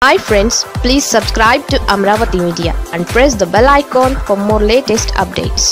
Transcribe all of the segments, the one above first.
hi friends please subscribe to Amaravati media and press the bell icon for more latest updates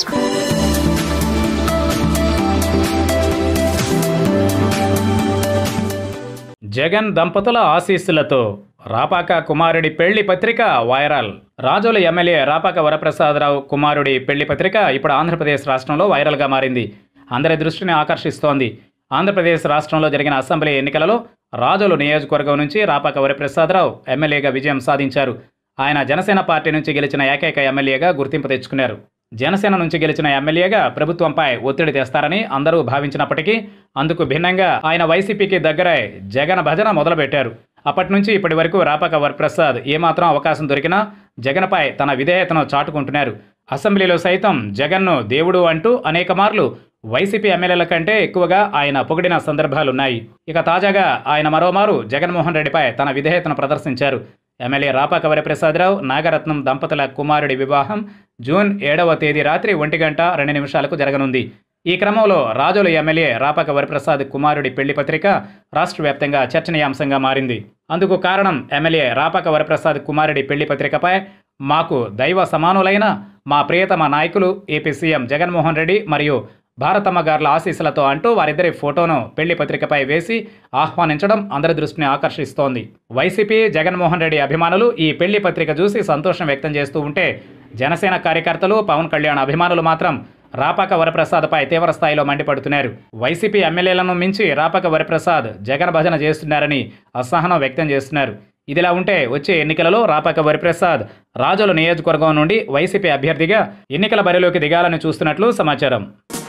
Jagan దంపతుల ఆశీస్సులతో రాపాక కుమారుడి పెళ్లి పత్రిక వైరల్ రాజోల ఎమ్మెల్యే రాపాక వరప్రసాదరావు కుమారుడి పెళ్లి పత్రిక ఇప్పుడు ఆంధ్రప్రదేశ్ రాష్ట్రంలో వైరల్గా మారింది అందరి దృష్టిని ఆకర్షిస్తోంది ఆంధ్రప్రదేశ్ రాష్ట్రంలో జరిగిన అసెంబ్లీ ఎన్నికలలో రాజోలు నియోజకవర్గం నుంచి రాపాక వరప్రసాదరావు ఎమ్మెల్యేగా విజయం సాధించారు ఆయన జనసేన పార్టీ నుంచి గెలిచిన ఏకైక ఎమ్మెల్యేగా గుర్తింపు తెచ్చుకున్నారు జనసేన నుంచి గెలిచిన ఎమ్మెల్యేగా ప్రభుత్వంపై ఒత్తిడి తెస్తారని అందరూ భావించినప్పటికీ అందుకు భిన్నంగా ఆయన వైసీపీకి దగ్గరై జగన్ భజన మొదలుపెట్టారు అప్పటి నుంచి ఇప్పటి వరకు రాపాక వరప్రసాద్ ఏమాత్రం అవకాశం దొరికినా జగన్పై తన విధేయతను చాటుకుంటున్నారు అసెంబ్లీలో సైతం జగన్ను దేవుడు అంటూ అనేక మార్లు వైసీపీ ఎమ్మెల్యేల కంటే ఎక్కువగా ఆయన పొగిడిన సందర్భాలున్నాయి ఇక తాజాగా ఆయన మరోమారు జగన్మోహన్ రెడ్డిపై తన విధేయతను ప్రదర్శించారు ఎమ్మెల్యే రాపాక వరప్రసాదరావు నాగరత్నం దంపతుల కుమారుడి వివాహం జూన్ ఏడవ తేదీ రాత్రి ఒంటి గంట రెండు నిమిషాలకు జరగనుంది ఈ క్రమంలో రాజోలు ఎమ్మెల్యే రాపాక వరప్రసాద్ కుమారుడి పెళ్లి పత్రిక రాష్ట్ర వ్యాప్తంగా చర్చనీయాంశంగా మారింది అందుకు కారణం ఎమ్మెల్యే రాపాక వరప్రసాద్ కుమారుడి పెళ్లి పత్రికపై మాకు దైవ సమానులైన మా ప్రియతమ నాయకులు ఏపీ సీఎం జగన్మోహన్ రెడ్డి మరియు భారతమ్మ గార్ల ఆశీస్సులతో అంటూ వారిద్దరి ఫోటోను పెళ్లి పత్రికపై వేసి ఆహ్వానించడం అందరి దృష్టిని ఆకర్షిస్తోంది వైసీపీ జగన్మోహన్ రెడ్డి అభిమానులు ఈ పెళ్లి పత్రిక చూసి సంతోషం వ్యక్తం చేస్తూ ఉంటే జనసేన కార్యకర్తలు పవన్ కళ్యాణ్ అభిమానులు మాత్రం రాపాక వరప్రసాద్పై తీవ్ర స్థాయిలో మండిపడుతున్నారు వైసీపీ ఎమ్మెల్యేలను మించి రాపాక వరప్రసాద్ జగన్ భజన చేస్తున్నారని అసహనం వ్యక్తం చేస్తున్నారు ఇదిలా ఉంటే వచ్చే ఎన్నికలలో రాపాక వరిప్రసాద్ రాజుల నియోజకవర్గం నుండి వైసీపీ అభ్యర్థిగా ఎన్నికల బరిలోకి దిగాలని చూస్తున్నట్లు సమాచారం